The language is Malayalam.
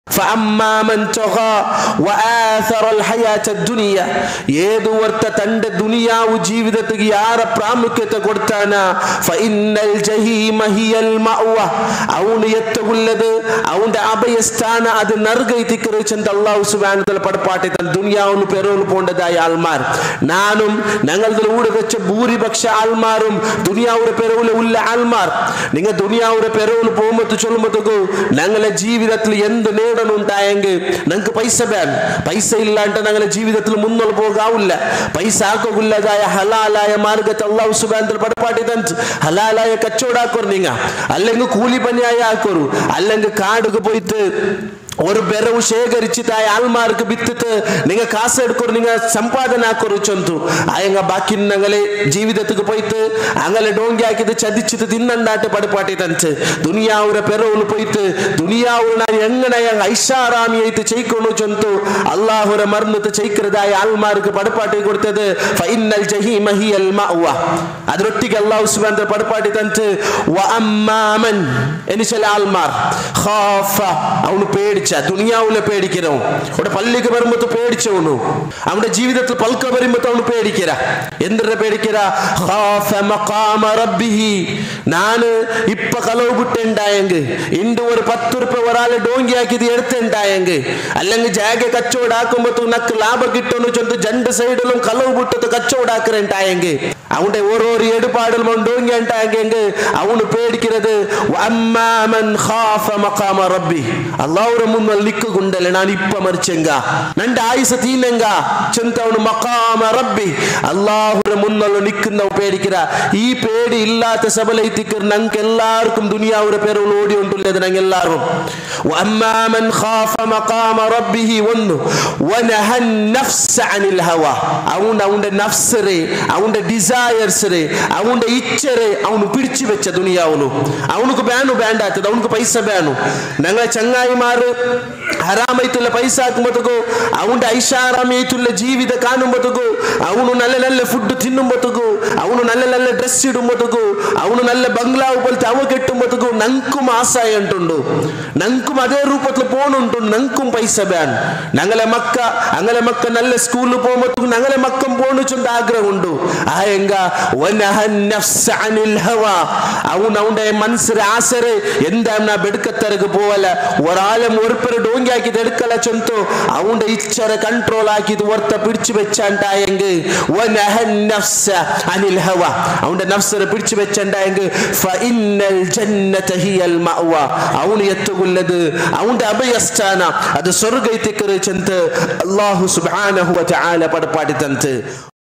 فأما من طغى وآثر الحياة الدنيا ഏത് വർത്ത തന്റെ ദുനിയാവ് ജീവിതത്തിക്ക് യാറെ പ്രാമുഖ്യത്തെ കൊടുത്താന ഫഇന്നൽ ജഹീമ ഹിയൽ മഅവ അവന് എത്തുള്ളത് അവന്റെ അഭയസ്ഥാന അത് നർഗൈത്തിക്കറ് ചെന്ന് അള്ളാഹു സുബ്ഹാനഹു വതആല പടപ്പാട്ടി തൻ ദുനിയാവിന് പെരോൽ പോണ്ടതായ ആൾമാർ നാനും ഞങ്ങളുടെ കൂടെ വെച്ച ഭൂരിപക്ഷ ആൾമാരും ദുനിയാവുടെ പെരവില് ഉള്ള ആൾമാർ നിങ്ങൾ ദുനിയാവുടെ പെരവിൽ പോകുമ്പോൾ ചൊല്ലുമ്പോഴത്തേക്കു ഞങ്ങളെ ജീവിതത്തിൽ എന്ത് നേടണുണ്ടായെങ്കിൽ ഞങ്ങൾക്ക് പൈസ വേണം പൈസ ഇല്ലാണ്ട് ഞങ്ങളെ ജീവിതത്തിൽ മുന്നോട്ട് പോകാവില്ല പൈസ ആക്കുള്ളതായ ഹലാലായ മാർഗത്തെ അള്ളാഹു സുബാന്തൽ പടപ്പാട്ടി തന്നിട്ട് ഹലാലായ കച്ചവടാക്കോർ നിങ്ങ അല്ലെങ്കിൽ കൂലി പണിയായ ആക്കോരു അല്ലെങ്കിൽ കാടുക്ക് പോയിട്ട് ഒരു ബെറവ് ശേഖരിച്ചിട്ടായ ആൾമാർക്ക് വിത്തിട്ട് നിങ്ങൾ കാസ് എടുക്കൊരു നിങ്ങൾ സമ്പാദന ആക്കൊരു ചൊന്തു അയങ്ങ ബാക്കി ഞങ്ങളെ ജീവിതത്തിക്ക് പോയിട്ട് അങ്ങനെ ഡോങ്കി ആക്കിയത് ചതിച്ചിട്ട് തിന്നണ്ടാട്ട് പടുപ്പാട്ടി തന്നിട്ട് ദുനിയാവുടെ പെറവിൽ പോയിട്ട് ദുനിയാവുടെ ഞാൻ എങ്ങനെ ഐഷാറാമി ആയിട്ട് ചെയ്ക്കൊണ്ടു ചൊന്തു അള്ളാഹുരെ മറന്നിട്ട് ചെയ്ക്കുന്നതായ ആൾമാർക്ക് പടുപ്പാട്ടി കൊടുത്തത് ഫൈനൽ ജഹീമ ഹിയൽ മഅവ അതിനൊട്ടിക്ക് അള്ളാഹു സുബാൻ പടുപ്പാട്ടി തന്നിട്ട് വ അമ്മാമൻ എന്ന് ചില ആൾമാർ ഖാഫ അവന് പേടിച്ച ദുനിയാവിലെ പേടിക്കണം അവിടെ പള്ളിക്ക് വരുമ്പോ പേടിച്ചവನು അവന്റെ ജീവിതത്തിൽ പൽക്ക വരുമ്പോ അവന് പേടിക്കര എന്തിനെ പേടിക്കര ഖാഫ മഖാമ റബ്ബിഹി ನಾನು ಇಪ್ಪ ಕಲವು ಬಿಟ್ಟೆಂಡಾಯಂಗ್ ಇಂದು ഒരു പത്ത് റുപ്യ ഒരാളെ ഡോങ്കി ആക്കിയത് എടുത്തുണ്ടായെങ്കിൽ അല്ലെങ്കിൽ ജാഗ കച്ചവടം ആക്കുമ്പോ നക്ക് ലാഭം കിട്ടുമെന്ന് ചൊന്ന് രണ്ട് സൈഡിലും കലവ് ಬಿಟ್ಟത് കച്ചവടം ആക്കുന്നുണ്ടായെങ്കിൽ അവന്റെ ഓരോരോ എടുപാടിലും ഡോങ്കി ഉണ്ടായെങ്കിൽ അവന് പേടിക്കുന്നത് അമ്മാമൻ ഖാഫ മഖാമ റബ്ബി അള്ളാഹുര മുന്നിൽ നിൽക്കുകൊണ്ടല്ലേ ഞാൻ ഇപ്പ മരിച്ചെങ്ക നന്റെ ആയുസ് തീന്നെങ്ക ചെന്തവന് മഖാമ റബ്ബി അള്ളാഹുര മുന്നിൽ നിൽക്കുന്ന പേടിക്കിற ഈ പേടി ഇല്ലാത്ത സബലൈത്തിക്കർ ഞങ്ങൾക്ക് എല്ലാവർക്കും ദുനിയാവുടെ പേര് ഓടി ഉണ്ടുള്ളത് ഞങ്ങൾ എല്ലാവരും وأمامن خاف مقام ربه ونه ونهى النفس عن الهوى അവന്റെ അവന്റെ നഫ്സറെ അവന്റെ ഡിസയർസറെ അവന്റെ ഇച്ഛരെ അവന് പിടിച്ചു വെച്ച ദുനിയാവുന്നു അവനക്ക് വേണു വേണ്ടാത്തത് അവനക്ക് പൈസ വേണു ഞങ്ങളെ ചങ്ങായിമാര് ഹറാമൈത്തുള്ള പൈസ ആക്കുമ്പോഴത്തേക്കോ അവന്റെ ഐഷാറാമയത്തുള്ള ജീവിത കാണുമ്പോഴത്തേക്കോ അവನು നല്ല നല്ല ഫുഡ് തിന്നുമ്പോഴത്തേക്കോ അവನು നല്ല നല്ല ഡ്രസ് ഇടുമ്പോഴത്തേക്കോ അവನು നല്ല ബംഗ്ലാവ് പോലത്തെ അവ കെട്ടുമ്പോഴത്തേക്കോ ഞങ്ങൾക്കും ആശായ ഉണ്ടുണ്ടു ഞങ്ങൾക്കും അതേ രൂപത്തിൽ പോണുണ്ടു ഞങ്ങൾക്കും പൈസ വേണം ഞങ്ങളെ മക്ക അങ്ങനെ മക്ക നല്ല സ്കൂളിൽ പോകുമ്പോഴത്തേക്കും ഞങ്ങളെ മക്കം പോണു ചൊണ്ട ആഗ്രഹമുണ്ടു ആയെങ്ക അവൻ അവന്റെ മനസ്സിലെ ആസരെ എന്താ നാ ബെടുക്കത്തരക്ക് പോവല്ല ഒരാളും ഒരുപ്പര ഡോങ്കി ആക്കിയത് എടുക്കല ചൊന്തു അവന്റെ ഇച്ഛരെ കൺട്രോൾ ആക്കിയത് ഒർത്ത പിടിച്ചു വെച്ചാണ്ടായെങ്കിൽ അനിൽ ഹവ അവന്റെ നഫ്സറെ പിടിച്ചു വെച്ചുണ്ടായെങ്കിൽ അവന് എത്തുകൊള്ളത് അവന്റെ അഭയസ്ഥാന അത് സ്വർഗത്തിക്കറി ചെന്ന് അള്ളാഹു സുബാനഹു പടപ്പാടി തന്ന്